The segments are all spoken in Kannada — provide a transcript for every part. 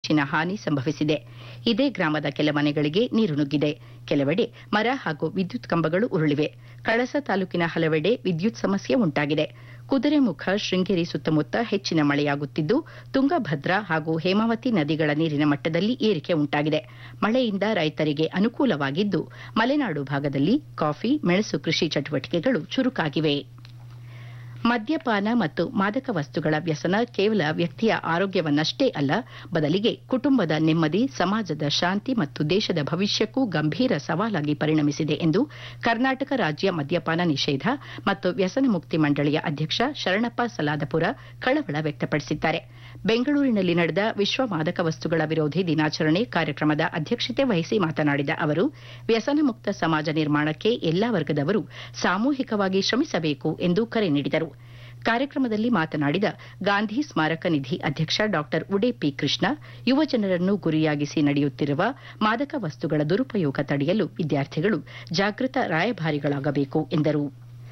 ಹೆಚ್ಚಿನ ಹಾನಿ ಸಂಭವಿಸಿದೆ ಇದೇ ಗ್ರಾಮದ ಕೆಲ ಮನೆಗಳಿಗೆ ನೀರು ನುಗ್ಗಿದೆ ಕೆಲವೆಡೆ ಮರ ಹಾಗೂ ವಿದ್ಯುತ್ ಕಂಬಗಳು ಉರುಳಿವೆ ಕಳಸ ತಾಲೂಕಿನ ಹಲವೆಡೆ ವಿದ್ಯುತ್ ಸಮಸ್ಯೆ ಉಂಟಾಗಿದೆ ಕುದುರೆಮುಖ ಶೃಂಗೇರಿ ಸುತ್ತಮುತ್ತ ಹೆಚ್ಚಿನ ಮಳೆಯಾಗುತ್ತಿದ್ದು ತುಂಗಭದ್ರಾ ಹಾಗೂ ಹೇಮಾವತಿ ನದಿಗಳ ನೀರಿನ ಮಟ್ಟದಲ್ಲಿ ಏರಿಕೆ ಉಂಟಾಗಿದೆ ಮಳೆಯಿಂದ ರೈತರಿಗೆ ಅನುಕೂಲವಾಗಿದ್ದು ಮಲೆನಾಡು ಭಾಗದಲ್ಲಿ ಕಾಫಿ ಮೆಣಸು ಕೃಷಿ ಚಟುವಟಿಕೆಗಳು ಚುರುಕಾಗಿವೆ ಮದ್ಯಪಾನ ಮತ್ತು ಮಾದಕ ವಸ್ತುಗಳ ವ್ಯಸನ ಕೇವಲ ವ್ಯಕ್ತಿಯ ಆರೋಗ್ಯವನ್ನಷ್ಟೇ ಅಲ್ಲ ಬದಲಿಗೆ ಕುಟುಂಬದ ನೆಮ್ಮದಿ ಸಮಾಜದ ಶಾಂತಿ ಮತ್ತು ದೇಶದ ಭವಿಷ್ಯಕ್ಕೂ ಗಂಭೀರ ಸವಾಲಾಗಿ ಪರಿಣಮಿಸಿದೆ ಎಂದು ಕರ್ನಾಟಕ ರಾಜ್ಯ ಮದ್ಯಪಾನ ನಿಷೇಧ ಮತ್ತು ವ್ಯಸನ ಮುಕ್ತಿ ಮಂಡಳಿಯ ಅಧ್ಯಕ್ಷ ಶರಣಪ್ಪ ಸಲಾದಪುರ ಕಳವಳ ವ್ಯಕ್ತಪಡಿಸಿದ್ದಾರೆ ಬೆಂಗಳೂರಿನಲ್ಲಿ ನಡೆದ ವಿಶ್ವ ಮಾದಕ ವಸ್ತುಗಳ ವಿರೋಧಿ ದಿನಾಚರಣೆ ಕಾರ್ಯಕ್ರಮದ ಅಧ್ಯಕ್ಷತೆ ವಹಿಸಿ ಮಾತನಾಡಿದ ಅವರು ವ್ಯಸನ ಮುಕ್ತ ಸಮಾಜ ನಿರ್ಮಾಣಕ್ಕೆ ಎಲ್ಲಾ ವರ್ಗದವರು ಸಾಮೂಹಿಕವಾಗಿ ಶ್ರಮಿಸಬೇಕು ಎಂದು ಕರೆ ನೀಡಿದರು ಕಾರ್ಯಕ್ರಮದಲ್ಲಿ ಮಾತನಾಡಿದ ಗಾಂಧಿ ಸ್ಮಾರಕ ನಿಧಿ ಅಧ್ಯಕ್ಷ ಡಾ ಉಡೆ ಪಿ ಕೃಷ್ಣ ಯುವ ಜನರನ್ನು ಗುರಿಯಾಗಿಸಿ ನಡೆಯುತ್ತಿರುವ ಮಾದಕ ವಸ್ತುಗಳ ದುರುಪಯೋಗ ತಡೆಯಲು ವಿದ್ಯಾರ್ಥಿಗಳು ಜಾಗೃತ ರಾಯಭಾರಿಗಳಾಗಬೇಕು ಎಂದರು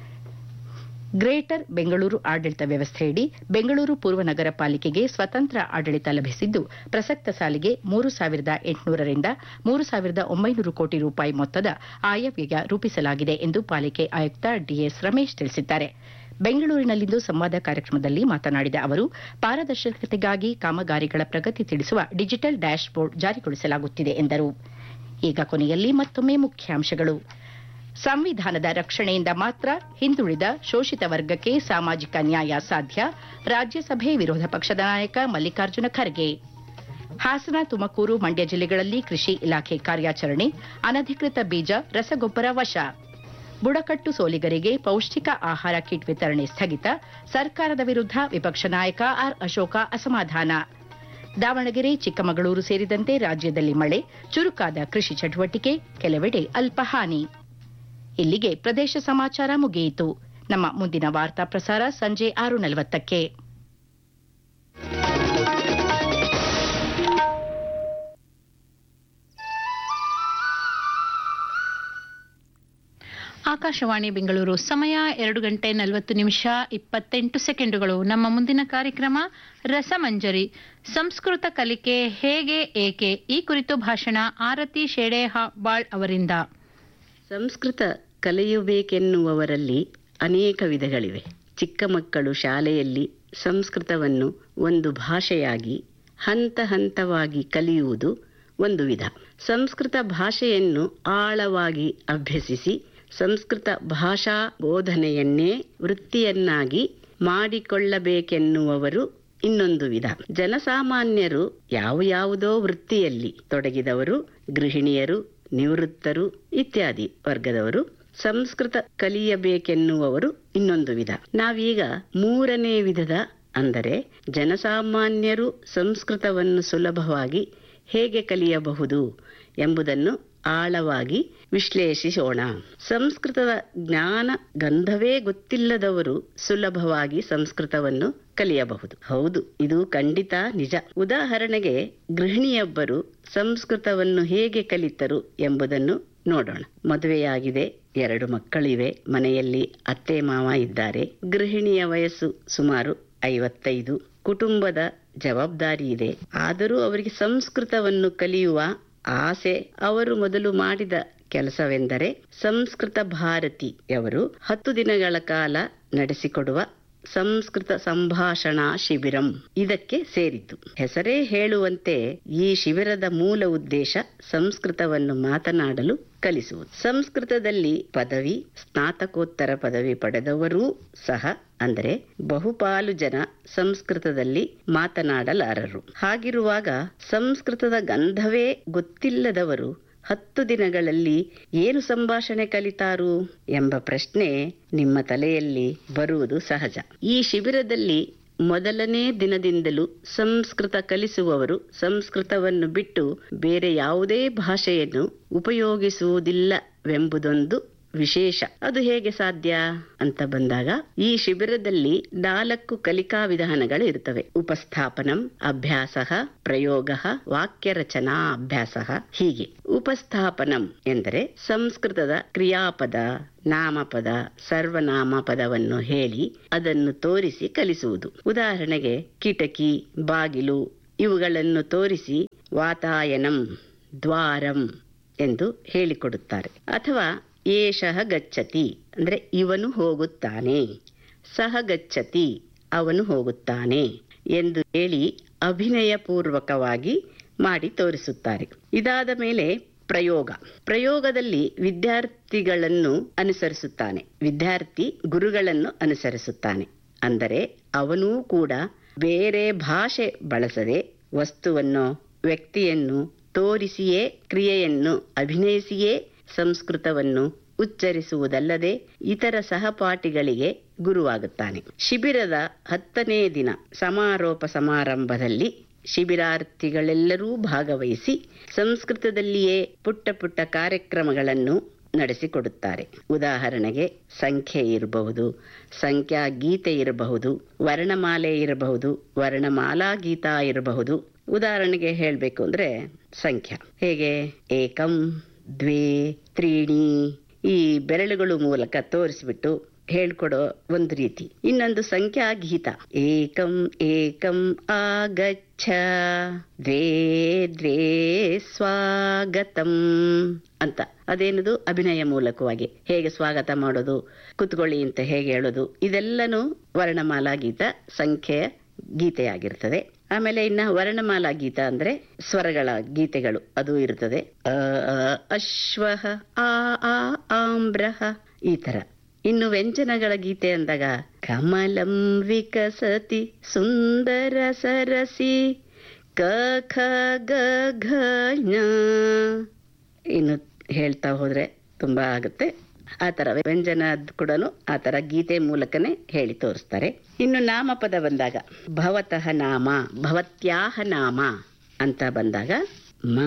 ಗ್ರೇಟರ್ ಬೆಂಗಳೂರು ಆಡಳಿತ ವ್ಯವಸ್ಥೆಯಡಿ ಬೆಂಗಳೂರು ಪೂರ್ವ ನಗರ ಪಾಲಿಕೆಗೆ ಸ್ವತಂತ್ರ ಆಡಳಿತ ಲಭಿಸಿದ್ದು ಪ್ರಸಕ್ತ ಸಾಲಿಗೆ ಮೂರು ಸಾವಿರದ ಎಂಟುನೂರರಿಂದ ಮೂರು ಸಾವಿರದ ಒಂಬೈನೂರು ಕೋಟಿ ರೂಪಾಯಿ ಮೊತ್ತದ ಆಯವ್ಯಯ ರೂಪಿಸಲಾಗಿದೆ ಎಂದು ಪಾಲಿಕೆ ಆಯುಕ್ತ ಡಿಎಸ್ ರಮೇಶ್ ತಿಳಿಸಿದ್ದಾರೆ ಬೆಂಗಳೂರಿನಲ್ಲಿಂದು ಸಂವಾದ ಕಾರ್ಯಕ್ರಮದಲ್ಲಿ ಮಾತನಾಡಿದ ಅವರು ಪಾರದರ್ಶಕತೆಗಾಗಿ ಕಾಮಗಾರಿಗಳ ಪ್ರಗತಿ ತಿಳಿಸುವ ಡಿಜಿಟಲ್ ಡ್ಯಾಶ್ ಬೋರ್ಡ್ ಜಾರಿಗೊಳಿಸಲಾಗುತ್ತಿದೆ ಎಂದರು ಈಗ ಕೊನೆಯಲ್ಲಿ ಮತ್ತೊಮ್ಮೆ ಮುಖ್ಯಾಂಶಗಳು ಸಂವಿಧಾನದ ರಕ್ಷಣೆಯಿಂದ ಮಾತ್ರ ಹಿಂದುಳಿದ ಶೋಷಿತ ವರ್ಗಕ್ಕೆ ಸಾಮಾಜಿಕ ನ್ಯಾಯ ಸಾಧ್ಯ ರಾಜ್ಯಸಭೆ ವಿರೋಧ ಪಕ್ಷದ ನಾಯಕ ಮಲ್ಲಿಕಾರ್ಜುನ ಖರ್ಗೆ ಹಾಸನ ತುಮಕೂರು ಮಂಡ್ಯ ಜಿಲ್ಲೆಗಳಲ್ಲಿ ಕೃಷಿ ಇಲಾಖೆ ಕಾರ್ಯಾಚರಣೆ ಅನಧಿಕೃತ ಬೀಜ ರಸಗೊಬ್ಬರ ವಶ ಬುಡಕಟ್ಟು ಸೋಲಿಗರಿಗೆ ಪೌಷ್ಟಿಕ ಆಹಾರ ಕಿಟ್ ವಿತರಣೆ ಸ್ಥಗಿತ ಸರ್ಕಾರದ ವಿರುದ್ಧ ವಿಪಕ್ಷ ನಾಯಕ ಆರ್ ಅಶೋಕ ಅಸಮಾಧಾನ ದಾವಣಗೆರೆ ಚಿಕ್ಕಮಗಳೂರು ಸೇರಿದಂತೆ ರಾಜ್ಯದಲ್ಲಿ ಮಳೆ ಚುರುಕಾದ ಕೃಷಿ ಚಟುವಟಿಕೆ ಕೆಲವೆಡೆ ಅಲ್ಪ ಹಾನಿ ಇಲ್ಲಿಗೆ ಪ್ರದೇಶ ಸಮಾಚಾರ ಮುಗಿಯಿತು ನಮ್ಮ ಮುಂದಿನ ವಾರ್ತಾ ಪ್ರಸಾರ ಸಂಜೆ ಆರು ನಲವತ್ತಕ್ಕೆ ಆಕಾಶವಾಣಿ ಬೆಂಗಳೂರು ಸಮಯ ಎರಡು ಗಂಟೆ ನಲವತ್ತು ನಿಮಿಷ ಇಪ್ಪತ್ತೆಂಟು ಸೆಕೆಂಡುಗಳು ನಮ್ಮ ಮುಂದಿನ ಕಾರ್ಯಕ್ರಮ ರಸಮಂಜರಿ ಸಂಸ್ಕೃತ ಕಲಿಕೆ ಹೇಗೆ ಏಕೆ ಈ ಕುರಿತು ಭಾಷಣ ಆರತಿ ಶೇಡೆ ಬಾಳ್ ಅವರಿಂದ ಸಂಸ್ಕೃತ ಕಲಿಯಬೇಕೆನ್ನುವವರಲ್ಲಿ ಅನೇಕ ವಿಧಗಳಿವೆ ಚಿಕ್ಕ ಮಕ್ಕಳು ಶಾಲೆಯಲ್ಲಿ ಸಂಸ್ಕೃತವನ್ನು ಒಂದು ಭಾಷೆಯಾಗಿ ಹಂತ ಹಂತವಾಗಿ ಕಲಿಯುವುದು ಒಂದು ವಿಧ ಸಂಸ್ಕೃತ ಭಾಷೆಯನ್ನು ಆಳವಾಗಿ ಅಭ್ಯಸಿಸಿ ಸಂಸ್ಕೃತ ಭಾಷಾ ಬೋಧನೆಯನ್ನೇ ವೃತ್ತಿಯನ್ನಾಗಿ ಮಾಡಿಕೊಳ್ಳಬೇಕೆನ್ನುವವರು ಇನ್ನೊಂದು ವಿಧ ಜನಸಾಮಾನ್ಯರು ಯಾವ ಯಾವುದೋ ವೃತ್ತಿಯಲ್ಲಿ ತೊಡಗಿದವರು ಗೃಹಿಣಿಯರು ನಿವೃತ್ತರು ಇತ್ಯಾದಿ ವರ್ಗದವರು ಸಂಸ್ಕೃತ ಕಲಿಯಬೇಕೆನ್ನುವವರು ಇನ್ನೊಂದು ವಿಧ ನಾವೀಗ ಮೂರನೇ ವಿಧದ ಅಂದರೆ ಜನಸಾಮಾನ್ಯರು ಸಂಸ್ಕೃತವನ್ನು ಸುಲಭವಾಗಿ ಹೇಗೆ ಕಲಿಯಬಹುದು ಎಂಬುದನ್ನು ಆಳವಾಗಿ ವಿಶ್ಲೇಷಿಸೋಣ ಸಂಸ್ಕೃತದ ಜ್ಞಾನ ಗಂಧವೇ ಗೊತ್ತಿಲ್ಲದವರು ಸುಲಭವಾಗಿ ಸಂಸ್ಕೃತವನ್ನು ಕಲಿಯಬಹುದು ಹೌದು ಇದು ಖಂಡಿತ ನಿಜ ಉದಾಹರಣೆಗೆ ಗೃಹಿಣಿಯೊಬ್ಬರು ಸಂಸ್ಕೃತವನ್ನು ಹೇಗೆ ಕಲಿತರು ಎಂಬುದನ್ನು ನೋಡೋಣ ಮದುವೆಯಾಗಿದೆ ಎರಡು ಮಕ್ಕಳಿವೆ ಮನೆಯಲ್ಲಿ ಅತ್ತೆ ಮಾವ ಇದ್ದಾರೆ ಗೃಹಿಣಿಯ ವಯಸ್ಸು ಸುಮಾರು ಐವತ್ತೈದು ಕುಟುಂಬದ ಜವಾಬ್ದಾರಿ ಇದೆ ಆದರೂ ಅವರಿಗೆ ಸಂಸ್ಕೃತವನ್ನು ಕಲಿಯುವ ಆಸೆ ಅವರು ಮೊದಲು ಮಾಡಿದ ಕೆಲಸವೆಂದರೆ ಸಂಸ್ಕೃತ ಭಾರತಿಯವರು ಹತ್ತು ದಿನಗಳ ಕಾಲ ನಡೆಸಿಕೊಡುವ ಸಂಸ್ಕೃತ ಸಂಭಾಷಣಾ ಶಿಬಿರಂ ಇದಕ್ಕೆ ಸೇರಿತು ಹೆಸರೇ ಹೇಳುವಂತೆ ಈ ಶಿಬಿರದ ಮೂಲ ಉದ್ದೇಶ ಸಂಸ್ಕೃತವನ್ನು ಮಾತನಾಡಲು ಕಲಿಸುವುದು ಸಂಸ್ಕೃತದಲ್ಲಿ ಪದವಿ ಸ್ನಾತಕೋತ್ತರ ಪದವಿ ಪಡೆದವರೂ ಸಹ ಅಂದರೆ ಬಹುಪಾಲು ಜನ ಸಂಸ್ಕೃತದಲ್ಲಿ ಮಾತನಾಡಲಾರರು ಹಾಗಿರುವಾಗ ಸಂಸ್ಕೃತದ ಗಂಧವೇ ಗೊತ್ತಿಲ್ಲದವರು ಹತ್ತು ದಿನಗಳಲ್ಲಿ ಏನು ಸಂಭಾಷಣೆ ಕಲಿತಾರು ಎಂಬ ಪ್ರಶ್ನೆ ನಿಮ್ಮ ತಲೆಯಲ್ಲಿ ಬರುವುದು ಸಹಜ ಈ ಶಿಬಿರದಲ್ಲಿ ಮೊದಲನೇ ದಿನದಿಂದಲೂ ಸಂಸ್ಕೃತ ಕಲಿಸುವವರು ಸಂಸ್ಕೃತವನ್ನು ಬಿಟ್ಟು ಬೇರೆ ಯಾವುದೇ ಭಾಷೆಯನ್ನು ಉಪಯೋಗಿಸುವುದಿಲ್ಲವೆಂಬುದೊಂದು ವಿಶೇಷ ಅದು ಹೇಗೆ ಸಾಧ್ಯ ಅಂತ ಬಂದಾಗ ಈ ಶಿಬಿರದಲ್ಲಿ ನಾಲ್ಕು ಕಲಿಕಾ ವಿಧಾನಗಳು ಇರುತ್ತವೆ ಉಪಸ್ಥಾಪನಂ ಅಭ್ಯಾಸ ಪ್ರಯೋಗ ವಾಕ್ಯ ರಚನಾ ಅಭ್ಯಾಸ ಹೀಗೆ ಉಪಸ್ಥಾಪನಂ ಎಂದರೆ ಸಂಸ್ಕೃತದ ಕ್ರಿಯಾಪದ ನಾಮಪದ ಸರ್ವನಾಮ ಪದವನ್ನು ಹೇಳಿ ಅದನ್ನು ತೋರಿಸಿ ಕಲಿಸುವುದು ಉದಾಹರಣೆಗೆ ಕಿಟಕಿ ಬಾಗಿಲು ಇವುಗಳನ್ನು ತೋರಿಸಿ ವಾತಾಯನಂ ದ್ವಾರಂ ಎಂದು ಹೇಳಿಕೊಡುತ್ತಾರೆ ಅಥವಾ ಏಷಃ ಗಚ್ಚತಿ ಅಂದ್ರೆ ಇವನು ಹೋಗುತ್ತಾನೆ ಸಹ ಗಚ್ಚತಿ ಅವನು ಹೋಗುತ್ತಾನೆ ಎಂದು ಹೇಳಿ ಅಭಿನಯ ಪೂರ್ವಕವಾಗಿ ಮಾಡಿ ತೋರಿಸುತ್ತಾರೆ ಇದಾದ ಮೇಲೆ ಪ್ರಯೋಗ ಪ್ರಯೋಗದಲ್ಲಿ ವಿದ್ಯಾರ್ಥಿಗಳನ್ನು ಅನುಸರಿಸುತ್ತಾನೆ ವಿದ್ಯಾರ್ಥಿ ಗುರುಗಳನ್ನು ಅನುಸರಿಸುತ್ತಾನೆ ಅಂದರೆ ಅವನೂ ಕೂಡ ಬೇರೆ ಭಾಷೆ ಬಳಸದೆ ವಸ್ತುವನ್ನು ವ್ಯಕ್ತಿಯನ್ನು ತೋರಿಸಿಯೇ ಕ್ರಿಯೆಯನ್ನು ಅಭಿನಯಿಸಿಯೇ ಸಂಸ್ಕೃತವನ್ನು ಉಚ್ಚರಿಸುವುದಲ್ಲದೆ ಇತರ ಸಹಪಾಠಿಗಳಿಗೆ ಗುರುವಾಗುತ್ತಾನೆ ಶಿಬಿರದ ಹತ್ತನೇ ದಿನ ಸಮಾರೋಪ ಸಮಾರಂಭದಲ್ಲಿ ಶಿಬಿರಾರ್ಥಿಗಳೆಲ್ಲರೂ ಭಾಗವಹಿಸಿ ಸಂಸ್ಕೃತದಲ್ಲಿಯೇ ಪುಟ್ಟ ಪುಟ್ಟ ಕಾರ್ಯಕ್ರಮಗಳನ್ನು ನಡೆಸಿಕೊಡುತ್ತಾರೆ ಉದಾಹರಣೆಗೆ ಸಂಖ್ಯೆ ಇರಬಹುದು ಸಂಖ್ಯಾ ಗೀತೆ ಇರಬಹುದು ವರ್ಣಮಾಲೆ ಇರಬಹುದು ವರ್ಣಮಾಲಾ ಗೀತಾ ಇರಬಹುದು ಉದಾಹರಣೆಗೆ ಹೇಳಬೇಕು ಅಂದ್ರೆ ಸಂಖ್ಯಾ ಹೇಗೆ ಏಕಂ ದ್ವೇ ತ್ರೀಣಿ ಈ ಬೆರಳುಗಳು ಮೂಲಕ ತೋರಿಸ್ಬಿಟ್ಟು ಹೇಳ್ಕೊಡೋ ಒಂದು ರೀತಿ ಇನ್ನೊಂದು ಸಂಖ್ಯಾ ಗೀತ ಏಕಂ ಏಕಂ ಆಗಚ್ಛ ದ್ವೇ ದ್ವೇ ಸ್ವಾಗತಂ ಅಂತ ಅದೇನದು ಅಭಿನಯ ಮೂಲಕವಾಗಿ ಹೇಗೆ ಸ್ವಾಗತ ಮಾಡೋದು ಕುತ್ಕೊಳ್ಳಿ ಅಂತ ಹೇಗೆ ಹೇಳೋದು ಇದೆಲ್ಲನೂ ವರ್ಣಮಾಲಾ ಗೀತ ಸಂಖ್ಯೆಯ ಗೀತೆಯಾಗಿರ್ತದೆ ಆಮೇಲೆ ಇನ್ನ ವರ್ಣಮಾಲಾ ಗೀತ ಅಂದ್ರೆ ಸ್ವರಗಳ ಗೀತೆಗಳು ಅದು ಇರ್ತದೆ ಅ ಅ, ಅಶ್ವಃ ಆ ಆ ಆಮ್ರಹ ಈ ತರ ಇನ್ನು ವ್ಯಂಜನಗಳ ಗೀತೆ ಅಂದಾಗ ಕಮಲಂ ವಿಕಸತಿ ಸುಂದರ ಸರಸಿ ಕ ಖ ಗ ಘ ಞ. ಇನ್ನು ಹೇಳ್ತಾ ಹೋದ್ರೆ ತುಂಬಾ ಆಗುತ್ತೆ ಆ ತರ ವ್ಯಂಜನ ಕೂಡ ಆ ತರ ಗೀತೆ ಮೂಲಕನೇ ಹೇಳಿ ತೋರಿಸ್ತಾರೆ ಇನ್ನು ನಾಮಪದ ಬಂದಾಗ ಭವತಃ ನಾಮ ಭವತ್ಯಾಹ ನಾಮ ಅಂತ ಬಂದಾಗ ಮ